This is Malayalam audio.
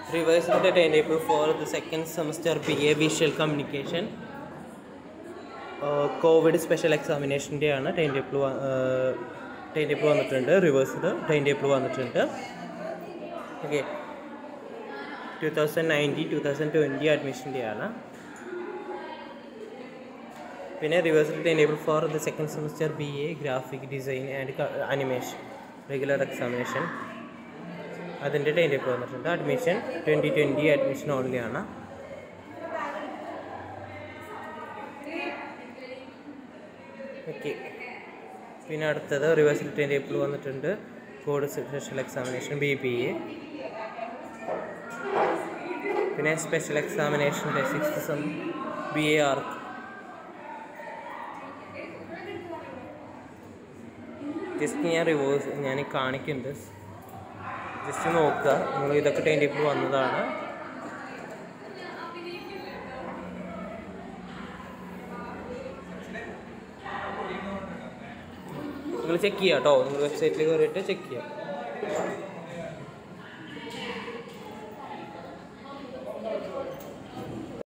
revised the timetable for the second semester BA Visual Communication. Covid special എക്സാമിനേഷൻ്റെയാണ് ടൈം ടേബിൾ ടൈം ടേബിൾ വന്നിട്ടുണ്ട് റിവേഴ്സ്ഡ് ടൈം ടേബിൾ വന്നിട്ടുണ്ട് okay two thousand nineteen two thousand twenty അഡ്മിഷൻ്റെയാണ് പിന്നെ reversed time table for the second semester B A graphic design and animation regular examination അതിൻ്റെ ടൈം ടേബിൾ വന്നിട്ടുണ്ട് admission twenty twenty admission only ആണ് ഓക്കെ പിന്നെ അടുത്തത് റിവേഴ്സൽ ടൈം ടേബിൾ വന്നിട്ടുണ്ട് code special examination B B A പിന്നെ സ്പെഷ്യൽ എക്സാമിനേഷൻ്റെ six sem B A arc just ഞാൻ റിവേഴ്സ് ഞാൻ കാണിക്കുന്നുണ്ട് ജസ്റ്റ് നോക്കുക നിങ്ങൾ ഇതൊക്കെ ടൈം ടേബിൾ വന്നതാണ് നിങ്ങൾ ചെക്ക് ചെയ്യാം കേട്ടോ നിങ്ങൾ വെബ്സൈറ്റിൽ കയറിയിട്ട് ചെക്ക് ചെയ്യാം